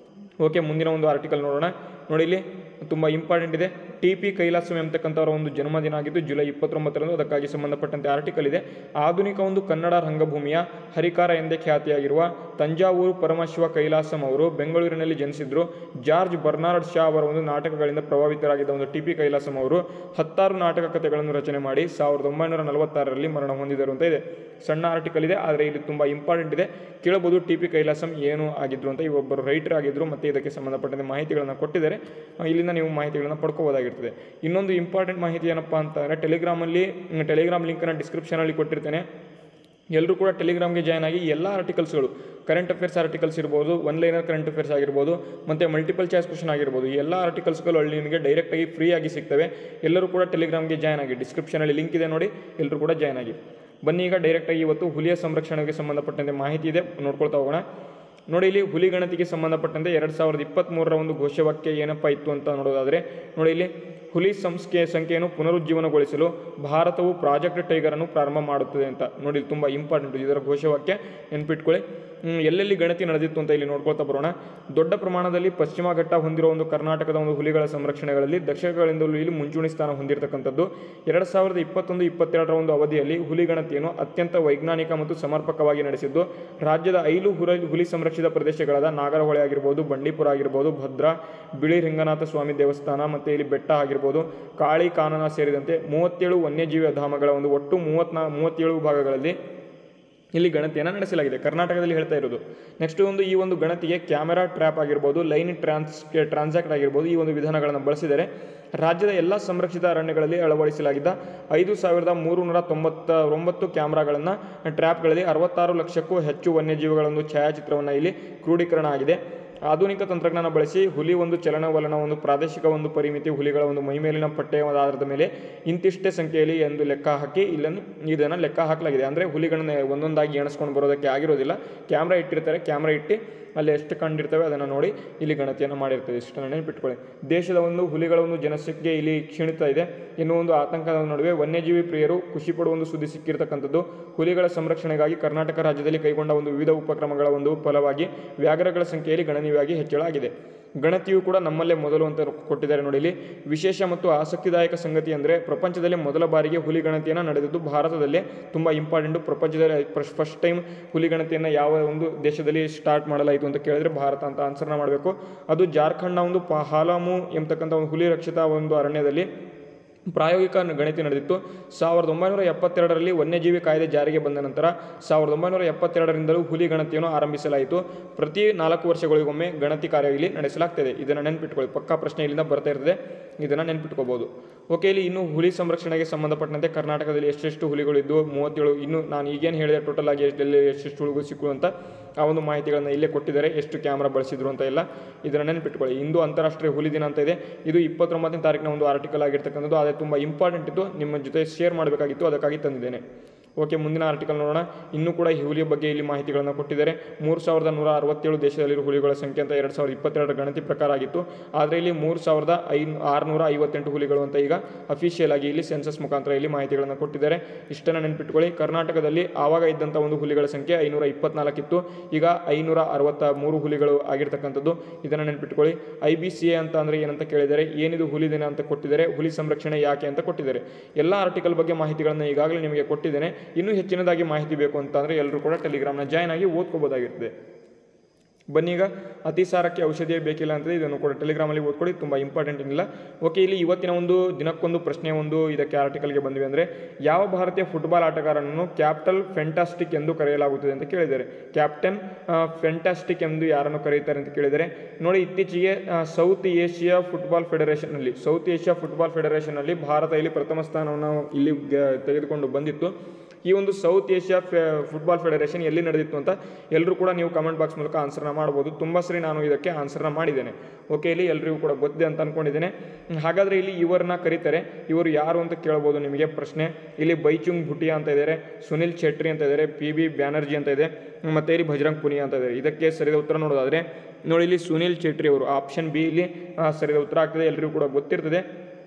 ಓಕೆ ಮುಂದಿನ ಒಂದು ಆರ್ಟಿಕಲ್ ನೋಡೋಣ ನೋಡಿ ಇಲ್ಲಿ ತುಂಬ ಇಂಪಾರ್ಟೆಂಟ್ ಇದೆ ಟಿ ಪಿ ಕೈಲಾಸಂ ಎಂಬತಕ್ಕಂಥವರ ಒಂದು ಜನ್ಮದಿನ ಆಗಿದ್ದು ಜುಲೈ ಇಪ್ಪತ್ತೊಂಬತ್ತರಂದು ಅದಕ್ಕಾಗಿ ಸಂಬಂಧಪಟ್ಟಂತೆ ಆರ್ಟಿಕಲ್ ಇದೆ ಆಧುನಿಕ ಒಂದು ಕನ್ನಡ ರಂಗಭೂಮಿಯ ಹರಿಕಾರ ಎಂದೇ ಖ್ಯಾತಿಯಾಗಿರುವ ತಂಜಾವೂರು ಪರಮಶಿವ ಕೈಲಾಸಂ ಅವರು ಬೆಂಗಳೂರಿನಲ್ಲಿ ಜನಿಸಿದ್ರು ಜಾರ್ಜ್ ಬರ್ನಾರ್ಡ್ ಶಾ ಅವರ ಒಂದು ನಾಟಕಗಳಿಂದ ಪ್ರಭಾವಿತರಾಗಿದ್ದ ಒಂದು ಟಿ ಪಿ ಕೈಲಾಸಂ ಅವರು ಹತ್ತಾರು ನಾಟಕ ಕಥೆಗಳನ್ನು ರಚನೆ ಮಾಡಿ ಸಾವಿರದ ಒಂಬೈನೂರ ನಲವತ್ತಾರರಲ್ಲಿ ಮರಣ ಹೊಂದಿದರು ಅಂತ ಇದೆ ಸಣ್ಣ ಆರ್ಟಿಕಲ್ ಇದೆ ಆದರೆ ಇದು ತುಂಬ ಇಂಪಾರ್ಟೆಂಟ್ ಇದೆ ಕೇಳಬಹುದು ಟಿ ಪಿ ಕೈಲಾಸಂ ಏನು ಆಗಿದ್ರು ಅಂತ ಇವೊಬ್ಬರು ರೈಟರ್ ಆಗಿದ್ರು ಮತ್ತು ಇದಕ್ಕೆ ಸಂಬಂಧಪಟ್ಟಂತೆ ಮಾಹಿತಿಗಳನ್ನು ಕೊಟ್ಟಿದ್ದಾರೆ ಆ, ಇಲ್ಲಿಂದ ನೀವು ಮಾಹಿತಿಗಳನ್ನು ಪಡ್ಕೋಬೋದಾಗಿರ್ತದೆ ಇನ್ನೊಂದು ಇಂಪಾರ್ಟೆಂಟ್ ಮಾಹಿತಿ ಏನಪ್ಪ ಅಂತಂದರೆ ಟೆಲಿಗ್ರಾಮಲ್ಲಿ ಟೆಲಿಗ್ರಾಮ್ ಲಿಂಕನ್ನು ಡಿಸ್ಕ್ರಿಪ್ಷನಲ್ಲಿ ಕೊಟ್ಟಿರ್ತೇನೆ ಎಲ್ಲರೂ ಕೂಡ ಟೆಲಿಗ್ರಾಮ್ಗೆ ಜಾಯ್ನ್ ಆಗಿ ಎಲ್ಲ ಆರ್ಟಿಕಲ್ಸ್ಗಳು ಕರೆಂಟ್ ಅಫೇರ್ಸ್ ಆರ್ಟಿಕಲ್ಸ್ ಇರ್ಬೋದು ಒನ್ ಲೈನರ್ ಕರೆಂಟ್ ಅಫೇರ್ಸ್ ಆಗಿರ್ಬೋದು ಮತ್ತು ಮಲ್ಟಿಪಲ್ ಚಾಯ್ಸ್ ಕ್ವಶನ್ ಆಗಿರ್ಬೋದು ಈ ಎಲ್ಲ ಆರ್ಟಿಕಲ್ಸ್ಗಳು ಅಲ್ಲಿ ನಿಮಗೆ ಡೈರೆಕ್ಟಾಗಿ ಫ್ರೀ ಆಗಿ ಸಿಗ್ತವೆ ಎಲ್ಲರೂ ಕೂಡ ಟೆಲಿಗ್ರಾಮ್ಗೆ ಜಾಯ್ನ್ ಆಗಿ ಡಿಸ್ಕ್ರಿಪ್ಷನಲ್ಲಿ ಲಿಂಕ್ ಇದೆ ನೋಡಿ ಎಲ್ಲರೂ ಕೂಡ ಜಾಯ್ನ್ ಆಗಿ ಬನ್ನಿ ಈಗ ಡೈರೆಕ್ಟಾಗಿ ಇವತ್ತು ಹುಲಿಯ ಸಂರಕ್ಷಣೆಗೆ ಸಂಬಂಧಪಟ್ಟಂತೆ ಮಾಹಿತಿ ಇದೆ ನೋಡ್ಕೊಳ್ತಾ ಹೋಗೋಣ ನೋಡಿ ಇಲ್ಲಿ ಹುಲಿ ಗಣತಿಗೆ ಸಂಬಂಧಪಟ್ಟಂತೆ ಎರಡು ಸಾವಿರದ ಇಪ್ಪತ್ತ್ಮೂರರ ಒಂದು ಘೋಷವಾಕ್ಯ ಏನಪ್ಪ ಇತ್ತು ಅಂತ ನೋಡೋದಾದರೆ ನೋಡಿ ಇಲ್ಲಿ ಹುಲಿ ಸಂಖ್ಯೆ ಸಂಖ್ಯೆಯನ್ನು ಪುನರುಜ್ಜೀವನಗೊಳಿಸಲು ಭಾರತವು ಪ್ರಾಜೆಕ್ಟ್ ಟೈಗರನ್ನು ಪ್ರಾರಂಭ ಮಾಡುತ್ತದೆ ಅಂತ ನೋಡಿ ತುಂಬ ಇಂಪಾರ್ಟೆಂಟ್ ಇದರ ಘೋಷವಾಕ್ಯ ನೆನ್ಪಿಟ್ಕೊಳ್ಳಿ ಹ್ಮ್, ಎಲ್ಲೆಲ್ಲಿ ಗಣತಿ ನಡೆದಿತ್ತು ಅಂತ ಇಲ್ಲಿ ನೋಡ್ಕೊಳ್ತಾ ಬರೋಣ ದೊಡ್ಡ ಪ್ರಮಾಣದಲ್ಲಿ ಪಶ್ಚಿಮ ಘಟ್ಟ ಹೊಂದಿರುವ ಒಂದು ಕರ್ನಾಟಕದ ಒಂದು ಹುಲಿಗಳ ಸಂರಕ್ಷಣೆಗಳಲ್ಲಿ ದಶಕಗಳಿಂದಲೂ ಇಲ್ಲಿ ಮುಂಚೂಣಿ ಸ್ಥಾನ ಹೊಂದಿರತಕ್ಕಂಥದ್ದು ಎರಡು ಸಾವಿರದ ಇಪ್ಪತ್ತೊಂದು ಇಪ್ಪತ್ತೆರಡರ ಒಂದು ಅವಧಿಯಲ್ಲಿ ಹುಲಿ ಗಣತಿಯನ್ನು ಅತ್ಯಂತ ವೈಜ್ಞಾನಿಕ ಮತ್ತು ಸಮರ್ಪಕವಾಗಿ ನಡೆಸಿದ್ದು ರಾಜ್ಯದ ಐದು ಹುಲಿ ಹುಲಿ ಸಂರಕ್ಷಿತ ಪ್ರದೇಶಗಳಾದ ನಾಗರಹೊಳೆ ಆಗಿರ್ಬೋದು ಬಂಡೀಪುರ ಆಗಿರ್ಬೋದು ಭದ್ರಾ ಬಿಳಿ ರಿಂಗನಾಥ ಸ್ವಾಮಿ ದೇವಸ್ಥಾನ ಮತ್ತು ಇಲ್ಲಿ ಬೆಟ್ಟ ಆಗಿರ್ಬೋದು ಕಾಳಿ ಕಾನನ ಸೇರಿದಂತೆ ಮೂವತ್ತೇಳು ವನ್ಯಜೀವಿ ಧಾಮಗಳ ಒಂದು ಒಟ್ಟು ಮೂವತ್ನಾ ಮೂವತ್ತೇಳು ಭಾಗಗಳಲ್ಲಿ ಇಲ್ಲಿ ಗಣತಿಯನ್ನು ನಡೆಸಲಾಗಿದೆ ಕರ್ನಾಟಕದಲ್ಲಿ ಹೇಳ್ತಾ ಇರೋದು ನೆಕ್ಸ್ಟ್ ಒಂದು ಈ ಒಂದು ಗಣತಿಗೆ ಕ್ಯಾಮೆರಾ ಟ್ರ್ಯಾಪ್ ಆಗಿರ್ಬೋದು ಲೈನ್ ಟ್ರಾನ್ಸ್ ಟ್ರಾನ್ಸಾಕ್ಟ್ ಆಗಿರ್ಬೋದು ಈ ಒಂದು ವಿಧಾನಗಳನ್ನು ಬಳಸಿದರೆ ರಾಜ್ಯದ ಎಲ್ಲ ಸಂರಕ್ಷಿತ ಅರಣ್ಯಗಳಲ್ಲಿ ಅಳವಡಿಸಲಾಗಿದ್ದ ಐದು ಸಾವಿರದ ಮೂರು ನೂರ ತೊಂಬತ್ತ ಒಂಬತ್ತು ಕ್ಯಾಮ್ರಾಗಳನ್ನು ಟ್ರ್ಯಾಪ್ಗಳಲ್ಲಿ ಅರವತ್ತಾರು ಲಕ್ಷಕ್ಕೂ ಹೆಚ್ಚು ವನ್ಯಜೀವಿಗಳ ಒಂದು ಛಾಯಾಚಿತ್ರವನ್ನು ಇಲ್ಲಿ ಕ್ರೋಢೀಕರಣ ಆಗಿದೆ ಆಧುನಿಕ ತಂತ್ರಜ್ಞಾನ ಬಳಸಿ ಹುಲಿ ಒಂದು ಚಲನವಲನ ಒಂದು ಪ್ರಾದೇಶಿಕ ಒಂದು ಪರಿಮಿತಿ ಹುಲಿಗಳ ಒಂದು ಮೈಮೇಲಿನ ಪಟ್ಟೆಯ ಒಂದು ಆಧಾರದ ಮೇಲೆ ಇಂತಿಷ್ಟೇ ಸಂಖ್ಯೆಯಲ್ಲಿ ಎಂದು ಲೆಕ್ಕ ಹಾಕಿ ಇಲ್ಲನ್ನು ಇದನ್ನು ಲೆಕ್ಕ ಹಾಕಲಾಗಿದೆ ಅಂದರೆ ಹುಲಿಗಳನ್ನ ಒಂದೊಂದಾಗಿ ಎಣಿಸ್ಕೊಂಡು ಬರೋದಕ್ಕೆ ಆಗಿರೋದಿಲ್ಲ ಕ್ಯಾಮ್ರಾ ಇಟ್ಟಿರ್ತಾರೆ ಕ್ಯಾಮ್ರಾ ಇಟ್ಟು ಅಲ್ಲಿ ಎಷ್ಟು ಕಂಡಿರ್ತವೆ ಅದನ್ನು ನೋಡಿ ಇಲ್ಲಿ ಗಣತಿಯನ್ನು ಮಾಡಿರ್ತದೆ ಇಷ್ಟನ್ನು ನೆನಪಿಟ್ಕೊಳ್ಳಿ ದೇಶದ ಒಂದು ಹುಲಿಗಳ ಒಂದು ಜನಸಂಖ್ಯೆ ಇಲ್ಲಿ ಕ್ಷೀಣಿಸ್ತಾ ಇದೆ ಇನ್ನು ಒಂದು ಆತಂಕದ ನಡುವೆ ವನ್ಯಜೀವಿ ಪ್ರಿಯರು ಖುಷಿ ಪಡುವ ಒಂದು ಸುದ್ದಿ ಸಿಕ್ಕಿರ್ತಕ್ಕಂಥದ್ದು ಹುಲಿಗಳ ಸಂರಕ್ಷಣೆಗಾಗಿ ಕರ್ನಾಟಕ ರಾಜ್ಯದಲ್ಲಿ ಕೈಗೊಂಡ ಒಂದು ವಿವಿಧ ಉಪಕ್ರಮಗಳ ಒಂದು ಫಲವಾಗಿ ವ್ಯಾಘ್ರಗಳ ಸಂಖ್ಯೆಯಲ್ಲಿ ಗಣನೀಯವಾಗಿ ಹೆಚ್ಚಳ ಆಗಿದೆ ಗಣತಿಯು ಕೂಡ ನಮ್ಮಲ್ಲೇ ಮೊದಲು ಅಂತ ಕೊಟ್ಟಿದ್ದಾರೆ ನೋಡಿ ಇಲ್ಲಿ ವಿಶೇಷ ಮತ್ತು ಆಸಕ್ತಿದಾಯಕ ಸಂಗತಿ ಅಂದರೆ ಪ್ರಪಂಚದಲ್ಲಿ ಮೊದಲ ಬಾರಿಗೆ ಹುಲಿ ಗಣತಿಯನ್ನು ನಡೆದಿದ್ದು ಭಾರತದಲ್ಲೇ ತುಂಬ ಇಂಪಾರ್ಟೆಂಟು ಪ್ರಪಂಚದಲ್ಲಿ ಫಸ್ಟ್ ಟೈಮ್ ಹುಲಿ ಗಣತಿಯನ್ನು ಯಾವ ಒಂದು ದೇಶದಲ್ಲಿ ಸ್ಟಾರ್ಟ್ ಮಾಡಲಾಯಿತು ಅಂತ ಕೇಳಿದ್ರೆ ಭಾರತ ಅಂತ ಆನ್ಸರ್ನ ಮಾಡಬೇಕು ಅದು ಜಾರ್ಖಂಡ್ನ ಒಂದು ಪ ಹಾಲಾಮು ಎಂಬತಕ್ಕಂಥ ಒಂದು ಹುಲಿ ರಕ್ಷಿತ ಒಂದು ಅರಣ್ಯದಲ್ಲಿ ಪ್ರಾಯೋಗಿಕ ಗಣತಿ ನಡೆದಿತ್ತು ಸಾವಿರದ ಒಂಬೈನೂರ ಎಪ್ಪತ್ತೆರಡರಲ್ಲಿ ವನ್ಯಜೀವಿ ಕಾಯ್ದೆ ಜಾರಿಗೆ ಬಂದ ನಂತರ ಸಾವಿರದ ಒಂಬೈನೂರ ಎಪ್ಪತ್ತೆರಡರಿಂದಲೂ ಹುಲಿ ಗಣತಿಯನ್ನು ಆರಂಭಿಸಲಾಯಿತು ಪ್ರತಿ ನಾಲ್ಕು ವರ್ಷಗಳಿಗೊಮ್ಮೆ ಗಣತಿ ಕಾರ್ಯ ಇಲ್ಲಿ ನಡೆಸಲಾಗ್ತದೆ ಇದನ್ನು ನೆನ್ಪಿಟ್ಕೊಳ್ಳಿ ಪಕ್ಕಾ ಪ್ರಶ್ನೆ ಇಲ್ಲಿಂದ ಬರ್ತಾ ಇರ್ತದೆ ಇದನ್ನು ನೆನ್ಪಿಟ್ಕೋಬಹುದು ಓಕೆ ಇಲ್ಲಿ ಇನ್ನು ಹುಲಿ ಸಂರಕ್ಷಣೆಗೆ ಸಂಬಂಧಪಟ್ಟಂತೆ ಕರ್ನಾಟಕದಲ್ಲಿ ಎಷ್ಟೆಷ್ಟು ಹುಲಿಗಳಿದ್ದು ಮೂವತ್ತೇಳು ಇನ್ನು ನಾನು ಈಗೇನು ಹೇಳಿದೆ ಟೋಟಲ್ ಆಗಿ ಎಷ್ಟೆಲ್ಲಿ ಎಷ್ಟೆಷ್ಟು ಹುಳುಗಳು ಸಿಕ್ಕು ಅಂತ ಆ ಒಂದು ಮಾಹಿತಿಗಳನ್ನು ಇಲ್ಲೇ ಕೊಟ್ಟಿದ್ದಾರೆ ಎಷ್ಟು ಕ್ಯಾಮ್ರಾ ಬಳಸಿದ್ರು ಅಂತ ಎಲ್ಲ ಇದನ್ನು ನೆನಪಿಟ್ಕೊಳ್ಳಿ ಇಂದು ಅಂತಾರಾಷ್ಟ್ರೀಯ ಹುಲಿ ದಿನ ಅಂತ ಇದೆ ಇದು ಇಪ್ಪತ್ತೊಂಬತ್ತನೇ ತಾರೀಕಿನ ಒಂದು ಆರ್ಟಿಕಲ್ ಆಗಿರ್ತಕ್ಕಂಥದ್ದು ಅದೇ ತುಂಬ ಇಂಪಾರ್ಟೆಂಟ್ ಇತ್ತು ನಿಮ್ಮ ಜೊತೆ ಶೇರ್ ಮಾಡಬೇಕಾಗಿತ್ತು ಅದಕ್ಕಾಗಿ ತಂದಿದ್ದೇನೆ ಓಕೆ ಮುಂದಿನ ಆರ್ಟಿಕಲ್ ನೋಡೋಣ ಇನ್ನೂ ಕೂಡ ಈ ಹುಲಿಯ ಬಗ್ಗೆ ಇಲ್ಲಿ ಮಾಹಿತಿಗಳನ್ನು ಕೊಟ್ಟಿದ್ದಾರೆ ಮೂರು ಸಾವಿರದ ನೂರ ಅರವತ್ತೇಳು ದೇಶದಲ್ಲಿರುವ ಹುಲಿಗಳ ಸಂಖ್ಯೆ ಅಂತ ಎರಡು ಸಾವಿರದ ಇಪ್ಪತ್ತೆರಡರ ಗಣತಿ ಪ್ರಕಾರ ಆಗಿತ್ತು ಆದರೆ ಇಲ್ಲಿ ಮೂರು ಸಾವಿರದ ಐ ಆರುನೂರ ಐವತ್ತೆಂಟು ಹುಲಿಗಳು ಅಂತ ಈಗ ಅಫಿಷಿಯಲ್ ಆಗಿ ಇಲ್ಲಿ ಸೆನ್ಸಸ್ ಮುಖಾಂತರ ಇಲ್ಲಿ ಮಾಹಿತಿಗಳನ್ನು ಕೊಟ್ಟಿದ್ದಾರೆ ಇಷ್ಟನ್ನು ನೆನ್ಪಿಟ್ಕೊಳ್ಳಿ ಕರ್ನಾಟಕದಲ್ಲಿ ಆವಾಗ ಇದ್ದಂಥ ಒಂದು ಹುಲಿಗಳ ಸಂಖ್ಯೆ ಐನೂರ ಇಪ್ಪತ್ನಾಲ್ಕಿತ್ತು ಈಗ ಐನೂರ ಅರವತ್ತ ಮೂರು ಹುಲಿಗಳು ಆಗಿರ್ತಕ್ಕಂಥದ್ದು ಇದನ್ನು ನೆನ್ಪಿಟ್ಕೊಳ್ಳಿ ಐ ಬಿ ಸಿ ಎ ಅಂತ ಅಂದರೆ ಏನಂತ ಕೇಳಿದರೆ ಏನಿದು ಹುಲಿ ದಿನ ಅಂತ ಕೊಟ್ಟಿದ್ದಾರೆ ಹುಲಿ ಸಂರಕ್ಷಣೆ ಯಾಕೆ ಅಂತ ಕೊಟ್ಟಿದ್ದಾರೆ ಎಲ್ಲ ಆರ್ಟಿಕಲ್ ಬಗ್ಗೆ ಮಾಹಿತಿಗಳನ್ನು ಈಗಾಗಲೇ ನಿಮಗೆ ಕೊಟ್ಟಿದ್ದೇನೆ ಇನ್ನೂ ಹೆಚ್ಚಿನದಾಗಿ ಮಾಹಿತಿ ಬೇಕು ಅಂತಂದರೆ ಎಲ್ಲರೂ ಕೂಡ ಟೆಲಿಗ್ರಾಮ್ನ ಜಾಯ್ನ್ ಆಗಿ ಓದ್ಕೋಬೋದಾಗಿರ್ತದೆ ಬನ್ನಿ ಈಗ ಅತಿಸಾರಕ್ಕೆ ಔಷಧಿಯೇ ಬೇಕಿಲ್ಲ ಅಂತಂದರೆ ಇದನ್ನು ಕೂಡ ಟೆಲಿಗ್ರಾಮಲ್ಲಿ ಓದ್ಕೊಳ್ಳಿ ತುಂಬ ಇಂಪಾರ್ಟೆಂಟ್ ಇಲ್ಲ ಓಕೆ ಇಲ್ಲಿ ಇವತ್ತಿನ ಒಂದು ದಿನಕ್ಕೊಂದು ಪ್ರಶ್ನೆ ಒಂದು ಇದಕ್ಕೆ ಆರ್ಟಿಕಲ್ಗೆ ಬಂದ್ವಿ ಅಂದರೆ ಯಾವ ಭಾರತೀಯ ಫುಟ್ಬಾಲ್ ಆಟಗಾರನನ್ನು ಕ್ಯಾಪ್ಟಲ್ ಫೆಂಟಾಸ್ಟಿಕ್ ಎಂದು ಕರೆಯಲಾಗುತ್ತದೆ ಅಂತ ಕೇಳಿದ್ದಾರೆ ಕ್ಯಾಪ್ಟನ್ ಫೆಂಟಾಸ್ಟಿಕ್ ಎಂದು ಯಾರನ್ನು ಕರೆಯುತ್ತಾರೆ ಅಂತ ಕೇಳಿದರೆ ನೋಡಿ ಇತ್ತೀಚೆಗೆ ಸೌತ್ ಏಷ್ಯಾ ಫುಟ್ಬಾಲ್ ಫೆಡರೇಷನ್ನಲ್ಲಿ ಸೌತ್ ಏಷ್ಯಾ ಫುಟ್ಬಾಲ್ ಫೆಡರೇಷನ್ನಲ್ಲಿ ಭಾರತ ಇಲ್ಲಿ ಪ್ರಥಮ ಸ್ಥಾನವನ್ನು ಇಲ್ಲಿ ಗ- ತೆಗೆದುಕೊಂಡು ಬಂದಿತ್ತು ಈ ಒಂದು ಸೌತ್ ಏಷ್ಯಾ ಫೆ ಫುಟ್ಬಾಲ್ ಫೆಡರೇಷನ್ ಎಲ್ಲಿ ನಡೆದಿತ್ತು ಅಂತ ಎಲ್ಲರೂ ಕೂಡ ನೀವು ಕಮೆಂಟ್ ಬಾಕ್ಸ್ ಮೂಲಕ ಆನ್ಸರ್ನ ಮಾಡ್ಬೋದು ತುಂಬ ಸರಿ ನಾನು ಇದಕ್ಕೆ ಆನ್ಸರ್ನ ಮಾಡಿದ್ದೇನೆ ಓಕೆ ಇಲ್ಲಿ ಎಲ್ರಿಗೂ ಕೂಡ ಗೊತ್ತಿದೆ ಅಂತ ಅಂದ್ಕೊಂಡಿದ್ದೇನೆ ಹ್ಮ್, ಹಾಗಾದರೆ ಇಲ್ಲಿ ಇವರನ್ನ ಕರೀತಾರೆ ಇವರು ಯಾರು ಅಂತ ಕೇಳ್ಬೋದು ನಿಮಗೆ ಪ್ರಶ್ನೆ ಇಲ್ಲಿ ಬೈಚುಂಗ್ ಭುಟಿಯಾ ಅಂತ ಇದ್ದಾರೆ ಸುನಿಲ್ ಚೇಟ್ರಿ ಅಂತ ಇದ್ದಾರೆ ಪಿ ಬಿ ಬ್ಯಾನರ್ಜಿ ಅಂತ ಇದೆ ಮತ್ತು ಇಲ್ಲಿ ಬಜರಂಗ್ ಪುನಿಯಾ ಅಂತ ಇದ್ದಾರೆ ಇದಕ್ಕೆ ಸರಿಯಾದ ಉತ್ತರ ನೋಡೋದಾದರೆ ನೋಡಿ ಇಲ್ಲಿ ಸುನಿಲ್ ಚೇಟ್ರಿ ಅವರು ಆಪ್ಷನ್ ಬಿ ಇಲ್ಲಿ ಆ, ಸರಿಯಾದ ಉತ್ತರ ಆಗ್ತದೆ ಎಲ್ರಿಗೂ ಕೂಡ ಗೊತ್ತಿರ್ತದೆ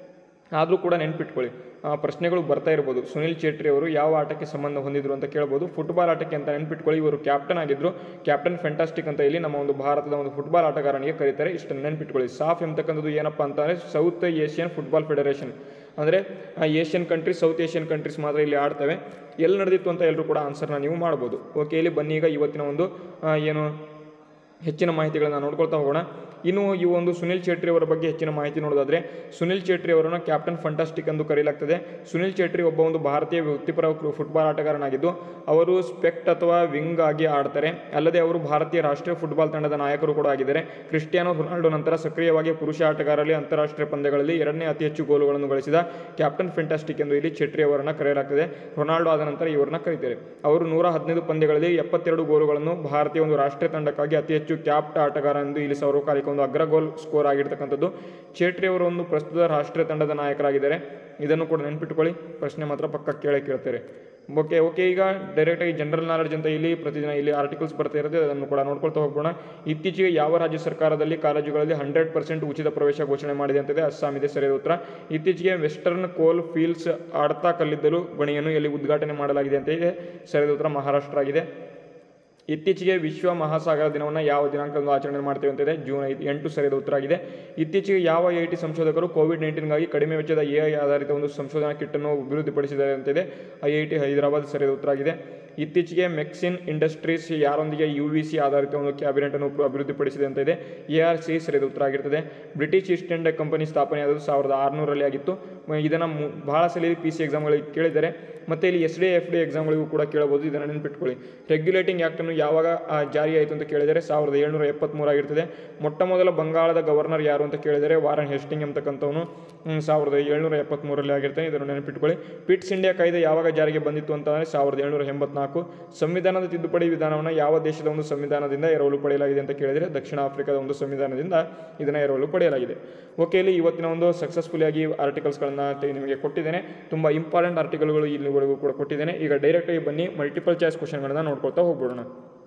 ಆದರೂ ಕೂಡ ನೆನ್ಪಿಟ್ಕೊಳ್ಳಿ ಆ, ಪ್ರಶ್ನೆಗಳು ಬರ್ತಾ ಇರ್ಬೋದು ಸುನಿಲ್ ಚೇಟ್ರಿ ಅವರು ಯಾವ ಆಟಕ್ಕೆ ಸಂಬಂಧ ಹೊಂದಿದ್ರು ಅಂತ ಕೇಳ್ಬೋದು ಫುಟ್ಬಾಲ್ ಆಟಕ್ಕೆ ಅಂತ ನೆನ್ಪಿಟ್ಕೊಳ್ಳಿ ಇವರು ಕ್ಯಾಪ್ಟನ್ ಆಗಿದ್ರು ಕ್ಯಾಪ್ಟನ್ ಫ್ಯಾಂಟಾಸ್ಟಿಕ್ ಅಂತ ಇಲ್ಲಿ ನಮ್ಮ ಒಂದು ಭಾರತದ ಒಂದು ಫುಟ್ಬಾಲ್ ಆಟಗಾರನಿಗೆ ಕರೀತಾರೆ ಇಷ್ಟನ್ನು ನೆನ್ಪಿಟ್ಕೊಳ್ಳಿ ಸಾಫ್ ಎಂಬತಕ್ಕಂಥದ್ದು ಏನಪ್ಪ ಅಂತಂದರೆ ಸೌತ್ ಏಷ್ಯನ್ ಫುಟ್ಬಾಲ್ ಫೆಡರೇಷನ್ ಅಂದರೆ Asian countries South Asian countries ಮಾತ್ರ ಇಲ್ಲಿ ಆಡ್ತವೆ ಎಲ್ಲಿ ನಡೆದಿತ್ತು ಅಂತ ಎಲ್ಲರೂ ಕೂಡ ಆನ್ಸರ್ನ ನೀವು ಮಾಡ್ಬೋದು ಓಕೆ ಇಲ್ಲಿ ಬನ್ನಿ ಈಗ ಇವತ್ತಿನ ಒಂದು ಆ, ಏನು ಹೆಚ್ಚಿನ ಮಾಹಿತಿಗಳನ್ನು ನೋಡ್ಕೊಳ್ತಾ ಹೋಗೋಣ ಇನ್ನು ಈ ಒಂದು ಸುನಿಲ್ ಚೇಟ್ರಿ ಅವರ ಬಗ್ಗೆ ಹೆಚ್ಚಿನ ಮಾಹಿತಿ ನೋಡೋದಾದರೆ ಸುನಿಲ್ ಚೇಟ್ರಿ ಅವರನ್ನು ಕ್ಯಾಪ್ಟನ್ ಫಂಟಾಸ್ಟಿಕ್ ಎಂದು ಕರೆಯಲಾಗ್ತದೆ ಸುನಿಲ್ ಚೇಟ್ರಿ ಒಬ್ಬ ಒಂದು ಭಾರತೀಯ ವೃತ್ತಿಪರ ಕ್ರು- ಫುಟ್ಬಾಲ್ ಆಟಗಾರನಾಗಿದ್ದು ಅವರು ಸ್ಪೆಕ್ಟ್ ಅಥವಾ ವಿಂಗ್ ಆಗಿ ಆಡ್ತಾರೆ ಅಲ್ಲದೆ ಅವರು ಭಾರತೀಯ ರಾಷ್ಟ್ರೀಯ ಫುಟ್ಬಾಲ್ ತಂಡದ ನಾಯಕರು ಕೂಡ ಆಗಿದ್ದಾರೆ ಕ್ರಿಸ್ಟಿಯಾನೋ ರೊನಾಲ್ಡೋ ನಂತರ ಸಕ್ರಿಯವಾಗಿ ಪುರುಷ ಆಟಗಾರರಲ್ಲಿ ಅಂತಾರಾಷ್ಟ್ರೀಯ ಪಂದ್ಯಗಳಲ್ಲಿ ಎರಡನೇ ಅತಿ ಹೆಚ್ಚು ಗೋಲುಗಳನ್ನು ಗಳಿಸಿದ ಕ್ಯಾಪ್ಟನ್ ಫೆಂಟಾಸ್ಟಿಕ್ ಎಂದು ಇಲ್ಲಿ ಚೇಟ್ರಿ ಅವರನ್ನು ಕರೆಯಲಾಗ್ತದೆ ರೊನಾಲ್ಡೋ ಆದ ನಂತರ ಇವರನ್ನ ಕರೀತಾರೆ ಅವರು ನೂರ ಹದಿನೈದು ಪಂದ್ಯಗಳಲ್ಲಿ ಎಪ್ಪತ್ತೆರಡು ಗೋಲುಗಳನ್ನು ಭಾರತೀಯ ಒಂದು ರಾಷ್ಟ್ರೀಯ ತಂಡಕ್ಕಾಗಿ ಅತಿ ಹೆಚ್ಚು ಕ್ಯಾಪ್ಟ್ ಆಟಗಾರ ಎಂದು ಇಲ್ಲಿ ಸಾರ್ವಕಾಲಿಕ ಒಂದು ಅಗ್ರ ಗೋಲ್ ಸ್ಕೋರ್ ಆಗಿರ್ತಕ್ಕಂಥದ್ದು ಚೇಟ್ರಿ ಅವರು ಒಂದು ಪ್ರಸ್ತುತ ರಾಷ್ಟ್ರೀಯ ತಂಡದ ನಾಯಕರಾಗಿದ್ದಾರೆ ಇದನ್ನು ಕೂಡ ನೆನ್ಪಿಟ್ಕೊಳ್ಳಿ ಪ್ರಶ್ನೆ ಮಾತ್ರ ಪಕ್ಕ ಕೇಳೇ ಕೇಳ್ತಾರೆ ಓಕೆ ಓಕೆ ಈಗ ಡೈರೆಕ್ಟಾಗಿ ಜನರಲ್ ನಾಲೆಡ್ಜ್ ಅಂತ ಇಲ್ಲಿ ಪ್ರತಿದಿನ ಇಲ್ಲಿ ಆರ್ಟಿಕಲ್ಸ್ ಬರ್ತಾ ಇರುತ್ತೆ ಅದನ್ನು ಕೂಡ ನೋಡ್ಕೊಳ್ತಾ ಹೋಗೋಣ ಇತ್ತೀಚೆಗೆ ಯಾವ ರಾಜ್ಯ ಸರ್ಕಾರದಲ್ಲಿ ಕಾಲೇಜುಗಳಲ್ಲಿ ಹಂಡ್ರೆಡ್ ಪರ್ಸೆಂಟ್ ಉಚಿತ ಪ್ರವೇಶ ಘೋಷಣೆ ಮಾಡಿದೆ ಅಂತಿದೆ ಅಸ್ಸಾಂ ಇದೆ ಸರಿಯಾದ ಉತ್ತರ ಇತ್ತೀಚೆಗೆ ವೆಸ್ಟರ್ನ್ ಕೋಲ್ ಫೀಲ್ಡ್ಸ್ ಆಡ್ತಾ ಕಲ್ಲಿದ್ದಲು ಗಣಿಯನ್ನು ಇಲ್ಲಿ ಉದ್ಘಾಟನೆ ಮಾಡಲಾಗಿದೆ ಅಂತ ಇದೆ ಸರಿಯಾದ ಉತ್ತರ ಮಹಾರಾಷ್ಟ್ರ ಆಗಿದೆ ಇತ್ತೀಚೆಗೆ ವಿಶ್ವ ಮಹಾಸಾಗರ ದಿನವನ್ನು ಯಾವ ದಿನಾಂಕದಂದು ಆಚರಣೆ ಮಾಡ್ತೇವೆ ಅಂತ ಇದೆ ಜೂನ್ ಐದು ಎಂಟು ಸರಿಯಾದ ಉತ್ತರ ಆಗಿದೆ ಇತ್ತೀಚೆಗೆ ಯಾವ ಐ ಟಿ ಸಂಶೋಧಕರು ಕೋವಿಡ್ ನೈನ್ಟೀನ್ಗಾಗಿ ಕಡಿಮೆ ವೆಚ್ಚದ ಎ ಐ ಆಧಾರಿತ ಒಂದು ಸಂಶೋಧನಾ ಕಿಟ್ಟನ್ನು ಅಭಿವೃದ್ಧಿಪಡಿಸಿದ್ದಾರೆ ಅಂತಿದೆ ಐ ಐ ಟಿ ಹೈದರಾಬಾದ್ ಸರಿಯಾದ ಉತ್ತರ ಆಗಿದೆ ಇತ್ತೀಚೆಗೆ ಮೆಕ್ಸಿನ್ ಇಂಡಸ್ಟ್ರೀಸ್ ಯಾರೊಂದಿಗೆ ಯು ವಿ ಸಿ ಆಧಾರಿತ ಒಂದು ಕ್ಯಾಬಿನೆಟ್ ಅನ್ನು ಅಭಿವೃದ್ಧಿಪಡಿಸಿದೆ ಅಂತ ಇದೆ ಎ ಆರ್ ಸಿ ಸರಿಯಾದ ಉತ್ತರ ಆಗಿರ್ತದೆ ಬ್ರಿಟಿಷ್ ಈಸ್ಟ್ ಇಂಡಿಯಾ ಕಂಪನಿ ಸ್ಥಾಪನೆಯಾದದ್ದು ಸಾವಿರದ ಆರುನೂರಲ್ಲಿ ಆಗಿತ್ತು ಇದನ್ನು ಬಹಳ ಸಲ ಪಿ ಸಿ ಎಕ್ಸಾಮ್ಗಳಿಗೆ ಕೇಳಿದ್ದಾರೆ ಮತ್ತು ಇಲ್ಲಿ ಎಸ್ ಡಿ ಎಫ್ ಡಿ ಎಕ್ಸಾಮ್ಗಳಿಗೂ ಕೂಡ ಕೇಳಬಹುದು ಇದನ್ನು ನೆನ್ಪಿಟ್ಕೊಳ್ಳಿ ರೆಗ್ಯುಲೇಟಿಂಗ್ ಆ್ಯಕ್ಟನ್ನು ಯಾವಾಗ ಆ, ಜಾರಿ ಆಯಿತು ಅಂತ ಕೇಳಿದರೆ ಸಾವಿರದ ಏಳ್ನೂರ ಎಪ್ಪತ್ತ್ಮೂರಾಗಿರ್ತದೆ ಮೊಟ್ಟ ಮೊದಲ ಬಂಗಾಳದ ಗವರ್ನರ್ ಯಾರು ಅಂತ ಕೇಳಿದರೆ ವಾರನ್ ಹೆಸ್ಟಿಂಗ್ ಎಂಬತಕ್ಕಂಥವನು ಹ್ಮ್, ಸಾವಿರದ ಏಳ್ನೂರ ಎಪ್ಪತ್ತ್ಮೂರರಲ್ಲಿ ಆಗಿರ್ತಾನೆ ಇದನ್ನು ನೆನಪಿಟ್ಕೊಳ್ಳಿ ಪಿಟ್ಸ್ ಇಂಡಿಯಾ ಕಾಯ್ದೆ ಯಾವಾಗ ಜಾರಿಗೆ ಬಂದಿತ್ತು ಅಂತಂದರೆ ಸಾವಿರದ ಏಳ್ನೂರ ಎಂಬತ್ನಾಲ್ಕು ಸಂವಿಧಾನದ ತಿದ್ದುಪಡಿ ವಿಧಾನವನ್ನು ಯಾವ ದೇಶದ ಒಂದು ಸಂವಿಧಾನದಿಂದ ಎರವಲು ಪಡೆಯಲಾಗಿದೆ ಅಂತ ಕೇಳಿದರೆ ದಕ್ಷಿಣ ಆಫ್ರಿಕಾದ ಒಂದು ಸಂವಿಧಾನದಿಂದ ಇದನ್ನು ಎರವಲು ಪಡೆಯಲಾಗಿದೆ ಓಕೆ ಇಲ್ಲಿ ಇವತ್ತಿನ ಒಂದು ಸಕ್ಸಸ್ಫುಲ್ ಆಗಿ ಆರ್ಟಿಕಲ್ಸ್ಗಳನ್ನು ನಿಮಗೆ ಕೊಟ್ಟಿದ್ದೇನೆ ತುಂಬ ಇಂಪಾರ್ಟೆಂಟ್ ಆರ್ಟಿಕಲ್ಗಳು ಇಲ್ಲಿವರೆಗೂ ಕೂಡ ಕೊಟ್ಟಿದ್ದೇನೆ ಈಗ ಡೈರೆಕ್ಟಾಗಿ ಬನ್ನಿ ಮಲ್ಟಿಪಲ್ ಚಾಯ್ಸ್ ಕ್ವಶನ್ಗಳನ್ನು ನೋಡ್ಕೊಳ್ತಾ ಹೋಗ್ಬಿಡೋಣ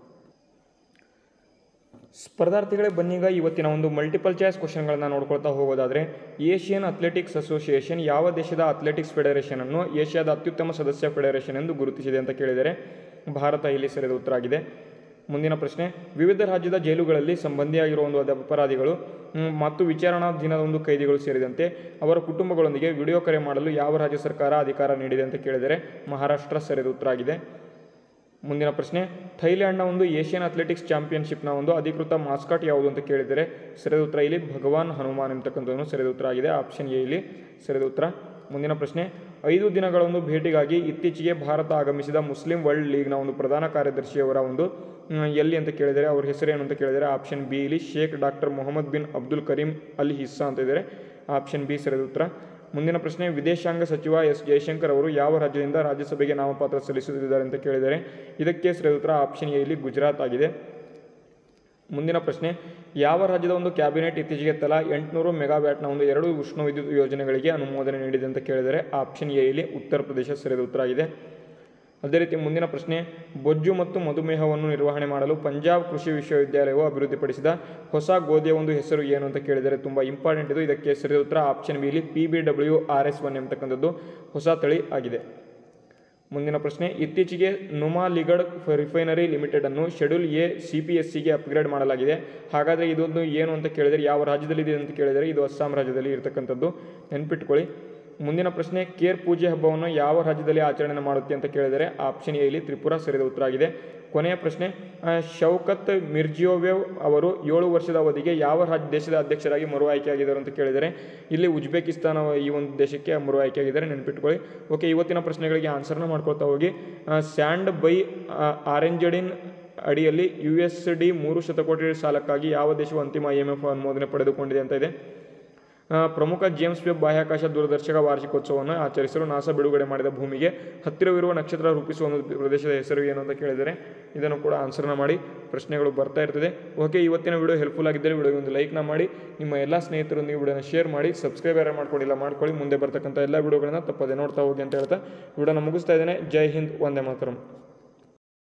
ಸ್ಪರ್ಧಾರ್ಥಿಗಳೇ ಬನ್ನೀಗ ಇವತ್ತಿನ ಒಂದು ಮಲ್ಟಿಪಲ್ ಚಾಯ್ಸ್ ಕ್ವಶನ್ಗಳನ್ನು ನೋಡ್ಕೊಳ್ತಾ ಹೋಗೋದಾದರೆ ಏಷ್ಯನ್ ಅಥ್ಲೆಟಿಕ್ಸ್ ಅಸೋಸಿಯೇಷನ್ ಯಾವ ದೇಶದ ಅಥ್ಲೆಟಿಕ್ಸ್ ಫೆಡರೇಷನ್ ಅನ್ನು ಏಷ್ಯಾದ ಅತ್ಯುತ್ತಮ ಸದಸ್ಯ ಫೆಡರೇಷನ್ ಎಂದು ಗುರುತಿಸಿದೆ ಅಂತ ಕೇಳಿದರೆ ಭಾರತ ಇಲ್ಲಿ ಸರಿಯಾದ ಉತ್ತರ ಆಗಿದೆ ಮುಂದಿನ ಪ್ರಶ್ನೆ ವಿವಿಧ ರಾಜ್ಯದ ಜೈಲುಗಳಲ್ಲಿ ಸಂಬಂಧಿಯಾಗಿರುವ ಒಂದು ಅದ- ಅಪರಾಧಿಗಳು ಮ್, ಮತ್ತು ವಿಚಾರಣಾ ದಿನದ ಒಂದು ಕೈದಿಗಳು ಸೇರಿದಂತೆ ಅವರ ಕುಟುಂಬಗಳೊಂದಿಗೆ ವಿಡಿಯೋ ಕರೆ ಮಾಡಲು ಯಾವ ರಾಜ್ಯ ಸರ್ಕಾರ ಅಧಿಕಾರ ನೀಡಿದೆ ಅಂತ ಕೇಳಿದರೆ ಮಹಾರಾಷ್ಟ್ರ ಸರಿಯಾದ ಉತ್ತರ ಆಗಿದೆ ಮುಂದಿನ ಪ್ರಶ್ನೆ ಥೈಲ್ಯಾಂಡ್ನ ಒಂದು ಏಷ್ಯನ್ ಅಥ್ಲೆಟಿಕ್ಸ್ ಚಾಂಪಿಯನ್ಶಿಪ್ನ ಒಂದು ಅಧಿಕೃತ ಮಾಸ್ಕಾಟ್ ಯಾವುದು ಅಂತ ಕೇಳಿದರೆ ಸರಿಯಾದ ಉತ್ತರ ಇಲ್ಲಿ ಭಗವಾನ್ ಹನುಮಾನ್ ಎಂಬತಕ್ಕಂಥದ್ದು ಸರಿಯಾದ ಉತ್ತರ ಆಗಿದೆ ಆಪ್ಷನ್ ಎ ಇಲ್ಲಿ ಸರಿಯಾದ ಉತ್ತರ ಮುಂದಿನ ಪ್ರಶ್ನೆ ಐದು ದಿನಗಳ ಒಂದು ಭೇಟಿಗಾಗಿ ಇತ್ತೀಚೆಗೆ ಭಾರತ ಆಗಮಿಸಿದ ಮುಸ್ಲಿಂ ವರ್ಲ್ಡ್ ಲೀಗ್ನ ಒಂದು ಪ್ರಧಾನ ಕಾರ್ಯದರ್ಶಿಯವರ ಒಂದು ಮ್, ಎಲ್ಲಿ ಅಂತ ಕೇಳಿದರೆ ಅವ್ರ ಹೆಸರೇನು ಅಂತ ಕೇಳಿದರೆ ಆಪ್ಷನ್ ಬಿ ಇಲ್ಲಿ Sheikh doctor Mohammed bin Abdul Karim Al Hissa ಅಂತ ಇದ್ದಾರೆ ಆಪ್ಷನ್ ಬಿ ಸರಿಯಾದ ಉತ್ತರ ಮುಂದಿನ ಪ್ರಶ್ನೆ ವಿದೇಶಾಂಗ ಸಚಿವ ಎಸ್ ಜಯಶಂಕರ್ ಅವರು ಯಾವ ರಾಜ್ಯದಿಂದ ರಾಜ್ಯಸಭೆಗೆ ನಾಮಪತ್ರ ಸಲ್ಲಿಸುತ್ತಿದ್ದಾರೆ ಅಂತ ಕೇಳಿದರೆ ಇದಕ್ಕೆ ಸರಿಯಾದ ಉತ್ತರ ಆಪ್ಷನ್ ಎ ಇಲ್ಲಿ ಗುಜರಾತ್ ಆಗಿದೆ ಮುಂದಿನ ಪ್ರಶ್ನೆ ಯಾವ ರಾಜ್ಯದ ಒಂದು ಕ್ಯಾಬಿನೆಟ್ ಇತ್ತೀಚೆಗೆ ತಲಾ ಎಂಟುನೂರು ಮೆಗಾವ್ಯಾಟ್ನ ಒಂದು ಎರಡು ಉಷ್ಣ ವಿದ್ಯುತ್ ಯೋಜನೆಗಳಿಗೆ ಅನುಮೋದನೆ ನೀಡಿದೆ ಅಂತ ಕೇಳಿದರೆ ಆಪ್ಷನ್ ಎ ಇಲ್ಲಿ ಉತ್ತರ ಪ್ರದೇಶ ಸರಿಯಾದ ಉತ್ತರ ಆಗಿದೆ ಅದೇ ರೀತಿ ಮುಂದಿನ ಪ್ರಶ್ನೆ ಬೊಜ್ಜು ಮತ್ತು ಮಧುಮೇಹವನ್ನು ನಿರ್ವಹಣೆ ಮಾಡಲು ಪಂಜಾಬ್ ಕೃಷಿ ವಿಶ್ವವಿದ್ಯಾಲಯವು ಅಭಿವೃದ್ಧಿಪಡಿಸಿದ ಹೊಸ ಗೋಧಿಯ ಒಂದು ಹೆಸರು ಏನು ಅಂತ ಕೇಳಿದರೆ ತುಂಬ ಇಂಪಾರ್ಟೆಂಟ್ ಇದು ಇದಕ್ಕೆ ಸರಿಯಾದ ಉತ್ತರ ಆಪ್ಷನ್ ಬಿ ಇಲ್ಲಿ P B W R S one ಎಂಬತಕ್ಕಂಥದ್ದು ಹೊಸ ತಳಿ ಆಗಿದೆ ಮುಂದಿನ ಪ್ರಶ್ನೆ ಇತ್ತೀಚೆಗೆ ನುಮಾಲಿಗಡ್ ರಿಫೈನರಿ ಲಿಮಿಟೆಡ್ ಅನ್ನು schedule A C P S ಸಿಗೆ ಅಪ್ಗ್ರೇಡ್ ಮಾಡಲಾಗಿದೆ ಹಾಗಾದರೆ ಇದೊಂದು ಏನು ಅಂತ ಕೇಳಿದರೆ ಯಾವ ರಾಜ್ಯದಲ್ಲಿ ಇದೆ ಅಂತ ಕೇಳಿದರೆ ಇದು ಅಸ್ಸಾಂ ರಾಜ್ಯದಲ್ಲಿ ಇರತಕ್ಕಂಥದ್ದು ನೆನ್ಪಿಟ್ಕೊಳ್ಳಿ ಮುಂದಿನ ಪ್ರಶ್ನೆ ಕೇರ್ ಪೂಜೆ ಹಬ್ಬವನ್ನು ಯಾವ ರಾಜ್ಯದಲ್ಲಿ ಆಚರಣೆ ಮಾಡುತ್ತೆ ಅಂತ ಕೇಳಿದರೆ ಆಪ್ಷನ್ ಎ ಇಲ್ಲಿ ತ್ರಿಪುರ ಸರಿದ ಉತ್ತರ ಆಗಿದೆ ಕೊನೆಯ ಪ್ರಶ್ನೆ ಆ, ಶೌಕತ್ ಮಿರ್ಜಿಯೋವೆವ್ ಅವರು ಏಳು ವರ್ಷದ ಅವಧಿಗೆ ಯಾವ ರಾಜ್ಯ ದೇಶದ ಅಧ್ಯಕ್ಷರಾಗಿ ಮರು ಆಯ್ಕೆಯಾಗಿದ್ದಾರೆ ಅಂತ ಕೇಳಿದರೆ ಇಲ್ಲಿ ಉಜ್ಬೇಕಿಸ್ತಾನ ಈ ಒಂದು ದೇಶಕ್ಕೆ ಮರು ಆಯ್ಕೆಯಾಗಿದ್ದಾರೆ ನೆನ್ಪಿಟ್ಕೊಳ್ಳಿ ಓಕೆ ಇವತ್ತಿನ ಪ್ರಶ್ನೆಗಳಿಗೆ ಆನ್ಸರ್ನ ಮಾಡ್ಕೊಳ್ತಾ ಹೋಗಿ ಸ್ಯಾಂಡ್ ಬೈ ಆರೆಂಜಡಿನ್ ಅಡಿಯಲ್ಲಿ ಯು ಎಸ್ ಡಿ ಮೂರು ಶತಕೋಟಿ ಸಾಲಕ್ಕಾಗಿ ಯಾವ ದೇಶವು ಅಂತಿಮ ಐ ಎಮ್ ಎಫ್ ಅನುಮೋದನೆ ಪಡೆದುಕೊಂಡಿದೆ ಅಂತ ಇದೆ ಆ, ಪ್ರಮುಖ ಜೇಮ್ಸ್ ವೆಬ್ ಬಾಹ್ಯಾಕಾಶ ದೂರದರ್ಶಕ ವಾರ್ಷಿಕೋತ್ಸವವನ್ನು ಆಚರಿಸಲು ನಾಸಾ ಬಿಡುಗಡೆ ಮಾಡಿದ ಭೂಮಿಗೆ ಹತ್ತಿರವಿರುವ ನಕ್ಷತ್ರ ರೂಪಿಸುವ ಒಂದು ಪ್ರದೇಶದ ಹೆಸರು ಏನು ಅಂತ ಕೇಳಿದರೆ ಇದನ್ನು ಕೂಡ ಆನ್ಸರ್ನ ಮಾಡಿ ಪ್ರಶ್ನೆಗಳು ಬರ್ತಾ ಇರ್ತದೆ ಓಕೆ ಇವತ್ತಿನ ವಿಡಿಯೋ ಹೆಲ್ಪ್ಫುಲ್ ಆಗಿದ್ದರೆ ವಿಡಿಯೋಗೆ ಒಂದು ಲೈಕ್ನ ಮಾಡಿ ನಿಮ್ಮ ಎಲ್ಲ ಸ್ನೇಹಿತರೊಂದಿಗೆ ವಿಡಿಯೋನ ಶೇರ್ ಮಾಡಿ ಸಬ್ಸ್ಕ್ರೈಬ್ ಯಾರು ಮಾಡ್ಕೊಂಡಿಲ್ಲ ಮಾಡ್ಕೊಳ್ಳಿ ಮುಂದೆ ಬರ್ತಕ್ಕಂಥ ಎಲ್ಲ ವಿಡಿಯೋಗಳನ್ನ ತಪ್ಪದೆ ನೋಡ್ತಾ ಹೋಗಿ ಅಂತ ಹೇಳ್ತಾ ವಿಡಿಯೋನ ಮುಗಿಸ್ತಾ ಇದ್ದೇನೆ ಜೈ ಹಿಂದ್ ಒಂದೇ ಮಾತರಂ